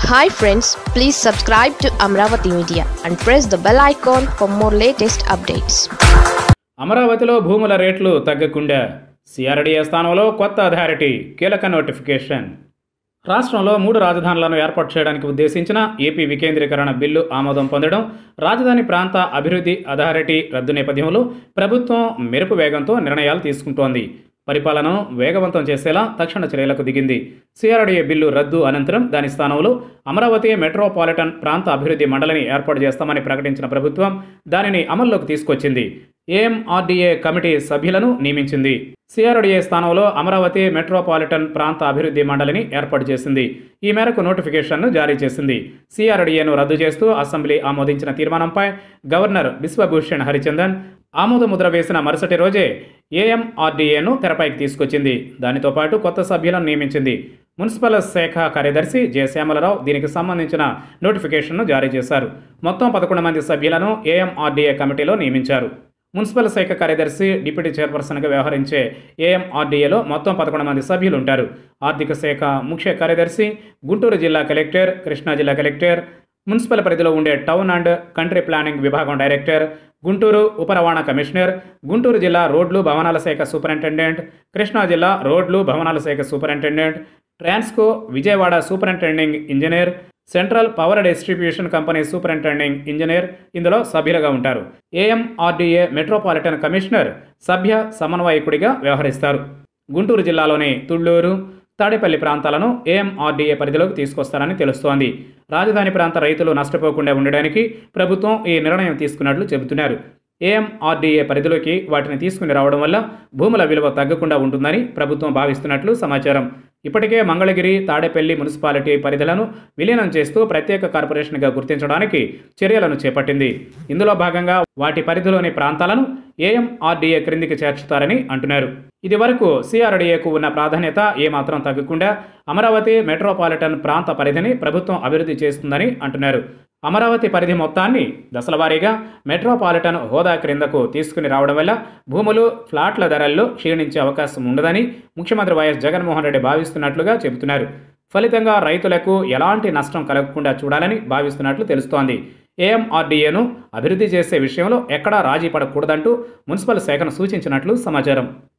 hi friends please subscribe to Amaravati media and press the bell icon for more latest updates అమరావతిలో భూముల రేట్లు తగ్గకుండా CRDA స్థానంలో కొత్త అథారిటీ కీలక నోటిఫికేషన్ రాష్ట్రంలో మూడు రాజధానులను ఏర్పాటు చేయడానికి ఉద్దేశించిన ఏపీ వికేంద్రీకరణ బిల్లు ఆమోదం పొందడం రాజధాని ప్రాంత అభివృద్ధి అథారిటీ రద్దు నేపథ్యంలో ప్రభుత్వం మెరుపు వేగంతో నిర్ణయాలు తీసుకుంటోంది పరిపాలనను వేగవంతం చేసేలా తక్షణ చర్యలకు దిగింది సిఆర్డీఏ బిల్లు రద్దు అనంతరం దాని స్థానంలో అమరావతి మెట్రోపాలిటన్ ప్రాంత అభివృద్ధి మండలిని ఏర్పాటు చేస్తామని ప్రకటించిన ప్రభుత్వం దానిని అమల్లోకి తీసుకొచ్చింది ఏఎంఆర్డీఏ కమిటీ సభ్యులను నియమించింది సిఆర్డీఏ స్థానంలో అమరావతి మెట్రోపాలిటన్ ప్రాంత అభివృద్ధి మండలిని ఏర్పాటు చేసింది ఈ మేరకు నోటిఫికేషన్ను జారీ చేసింది సిఆర్డీఏను రద్దు చేస్తూ అసెంబ్లీ ఆమోదించిన తీర్మానంపై గవర్నర్ బిశ్వభూషణ్ హరిచందన్ ఆమోద ముద్ర వేసిన మరుసటి రోజే ఏఎంఆర్డీఏను తెరపైకి తీసుకొచ్చింది దానితో పాటు కొత్త సభ్యులను నియమించింది మున్సిపల్ శాఖ కార్యదర్శి జె శ్యామలరావు దీనికి సంబంధించిన నోటిఫికేషన్ను జారీ చేశారు మొత్తం పదకొండు మంది సభ్యులను ఏఎంఆర్డీఏ కమిటీలో నియమించారు మున్సిపల్ శాఖ కార్యదర్శి డిప్యూటీ చైర్పర్సన్గా వ్యవహరించే ఏఎంఆర్డీఏలో మొత్తం పదకొండు మంది సభ్యులు ఉంటారు ఆర్థిక శాఖ ముఖ్య కార్యదర్శి గుంటూరు జిల్లా కలెక్టర్ కృష్ణా జిల్లా కలెక్టర్ మున్సిపల్ పరిధిలో ఉండే టౌన్ అండ్ కంట్రీ ప్లానింగ్ విభాగం డైరెక్టర్ గుంటూరు ఉప రవాణా కమిషనర్ గుంటూరు జిల్లా రోడ్లు భవనాల శాఖ సూపరింటెండెంట్ కృష్ణా జిల్లా రోడ్లు భవనాల శాఖ superintendent Transco Vijayawada superintending engineer central power distribution company superintending engineer ఇందులో సభ్యులుగా ఉంటారు ఏఎంఆర్డీఏ మెట్రోపాలిటన్ కమిషనర్ సభ్య సమన్వయకుడిగా వ్యవహరిస్తారు గుంటూరు జిల్లాలోని తుళ్ళూరు తాడేపల్లి ప్రాంతాలను ఏఎంఆర్డీఏ పరిధిలోకి తీసుకొస్తారని తెలుస్తోంది రాజధాని ప్రాంత రైతులు నష్టపోకుండా ఉండడానికి ప్రభుత్వం ఈ నిర్ణయం తీసుకున్నట్లు చెబుతున్నారు ఏఎంఆర్డీఏ పరిధిలోకి వాటిని తీసుకుని రావడం వల్ల భూముల విలువ తగ్గకుండా ఉంటుందని ప్రభుత్వం భావిస్తున్నట్లు సమాచారం ఇప్పటికే మంగళగిరి తాడేపల్లి మున్సిపాలిటీ పరిధులను విలీనం చేస్తూ ప్రత్యేక కార్పొరేషన్గా గుర్తించడానికి చర్యలను చేపట్టింది ఇందులో భాగంగా వాటి పరిధిలోని ప్రాంతాలను ఏఎంఆర్డీఏ క్రిందికి చేర్చుతారని అంటున్నారు ఇది వరకు సిఆర్డీఏకు ఉన్న ప్రాధాన్యత ఏమాత్రం తగ్గకుండా అమరావతి మెట్రోపాలిటన్ ప్రాంత పరిధిని ప్రభుత్వం అభివృద్ధి చేస్తుందని అంటున్నారు అమరావతి పరిధి మొత్తాన్ని దశలవారీగా మెట్రోపాలిటన్ హోదా క్రిందకు తీసుకుని రావడం వల్ల భూములు ఫ్లాట్ల ధరల్లో క్షీణించే అవకాశం ఉండదని ముఖ్యమంత్రి వైఎస్ జగన్మోహన్ రెడ్డి భావిస్తున్నట్లుగా చెబుతున్నారు ఫలితంగా రైతులకు ఎలాంటి నష్టం కలగకుండా చూడాలని భావిస్తున్నట్లు తెలుస్తోంది ఏఎంఆర్డీఏను అభివృద్ధి చేసే విషయంలో ఎక్కడా రాజీ పడకూడదంటూ మున్సిపల్ శాఖను సూచించినట్లు సమాచారం